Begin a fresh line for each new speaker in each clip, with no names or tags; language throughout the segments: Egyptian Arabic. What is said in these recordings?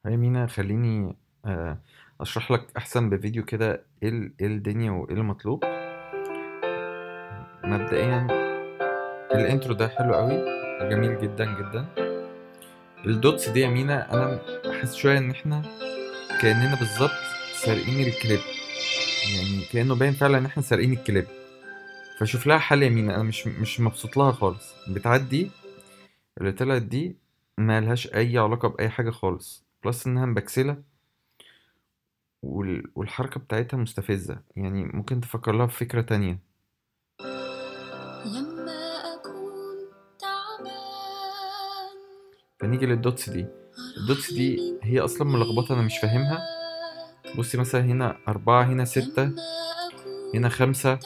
هاي مينا خليني آه، اشرح لك احسن بفيديو كده ايه ال- إيه الدنيا وايه المطلوب مبدئيا الانترو ده حلو قوي جميل جدا جدا الدوتس دي يا مينا انا حاسس شويه ان احنا كاننا بالظبط سارقين الكليب يعني كانه باين فعلا ان احنا سارقين الكليب فشوف لها حل يا مينا انا مش مش مبسوط لها خالص بتعدي اللي طلعت دي ما لهاش اي علاقه باي حاجه خالص بلس انها مبكسله وال... والحركه بتاعتها مستفزه يعني ممكن تفكر لها في فكره تانية
لما أكون تعبان
فنيجي للدوتس دي الدوتس دي هي اصلا ملخبطه انا مش فاهمها بصي مثلا هنا أربعة هنا ستة هنا خمسة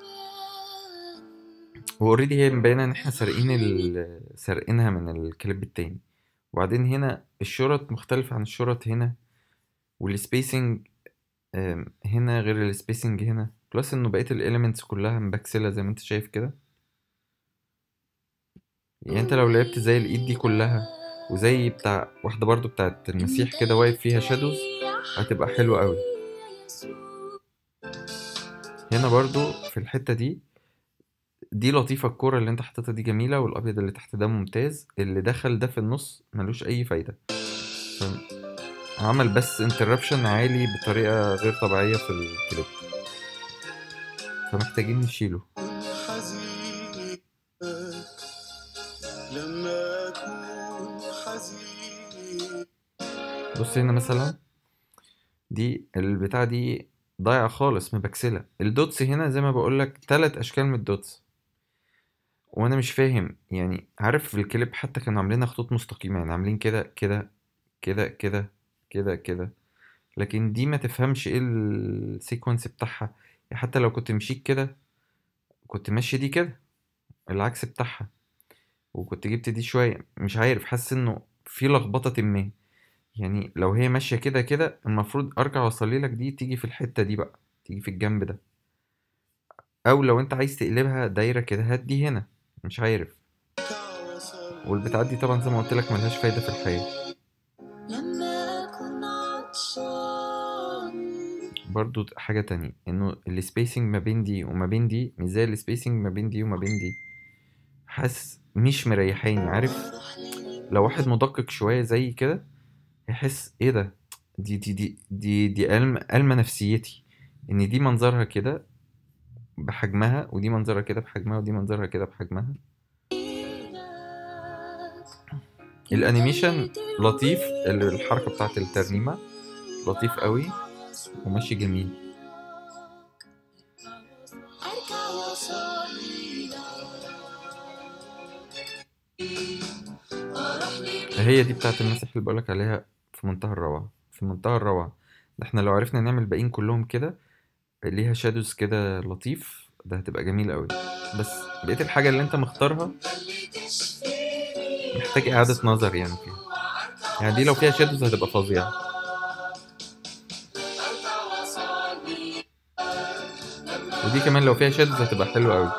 واوريدي هي مبينة ان احنا سارقين ال... سارقينها من الكليب التاني وبعدين هنا الشرط مختلف عن الشرط هنا والسبيسنج آم، هنا غير السبيسنج هنا بلس انه بقية الاليمنتس كلها مبكسلة زي ما انت شايف كده يعني انت لو لعبت زي الايد دي كلها وزي بتاع واحدة برضو بتاعت المسيح كده واقف فيها شادوز هتبقى حلوة قوي هنا برضو في الحتة دي دي لطيفة الكورة اللي انت حطيتها دي جميلة والأبيض اللي تحت ده ممتاز اللي دخل ده في النص ملوش أي فايدة ف- عمل بس انتربشن عالي بطريقة غير طبيعية في الكليب فمحتاجين نشيله
حزين لما أكون حزين
بص هنا مثلا دي البتاع دي ضايعة خالص مبكسلة الدوتس هنا زي ما بقولك تلات أشكال من الدوتس وأنا مش فاهم يعني عارف في الكليب حتى كانوا عاملينها خطوط مستقيمة يعني عاملين كده كده كده كده كده كده لكن دي ما تفهمش ايه السيكونس بتاعها يعني حتى لو كنت مشيت كده كنت ماشي دي كده العكس بتاعها وكنت جبت دي شوية مش عارف حاسس انه في لخبطة ما يعني لو هي ماشية كده كده المفروض ارجع واصلي لك دي تيجي في الحتة دي بقى تيجي في الجنب ده او لو انت عايز تقلبها دايرة كده هات دي هنا مش عارف والبتاعات دي طبعا زي ما قلت لك ملهاش فايدة في الحياة
لما أكون عطشان
برضو حاجة تانية انه السبيسنج ما بين دي وما بين دي مش زي السبيسنج ما بين دي وما بين دي حاسس مش مريحاني عارف لو واحد مدقق شوية زي كده يحس ايه ده دي دي دي دي دي ألم ألمة نفسيتي ان دي منظرها كده بحجمها ودي منظرها كده بحجمها ودي منظرها كده بحجمها الانيميشن لطيف ال- الحركة بتاعت الترنيمة لطيف قوي وماشي جميل
أرجع وأصلي أروح لمين
هي دي بتاعت المسيح اللي بقولك عليها في منتهى الروعة في منتهى الروعة ده احنا لو عرفنا نعمل الباقيين كلهم كده ليها شادوز كده لطيف ده هتبقى جميل قوي بس بقيت الحاجة اللي انت مختارها محتاج إعادة نظر يعني فيها يعني دي لو فيها شادوز هتبقى فظيعة ودي كمان لو فيها شادوز هتبقى حلوة قوي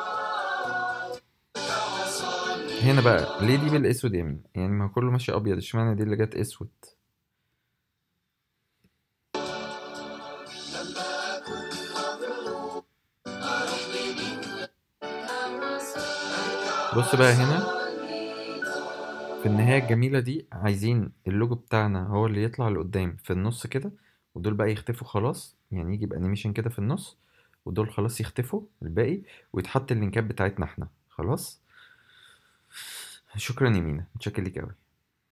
هنا بقى ليه دي بالاسود يا مين يعني ما هو كله ماشي ابيض اشمعنى دي اللي جت اسود بص بقى هنا في النهاية الجميلة دي عايزين اللوجو بتاعنا هو اللي يطلع لقدام في النص كده ودول بقى يختفوا خلاص يعني يجي بأنيميشن كده في النص ودول خلاص يختفوا الباقي ويتحط اللينكات بتاعتنا احنا خلاص شكرا يا مينا متشكر ليك قوي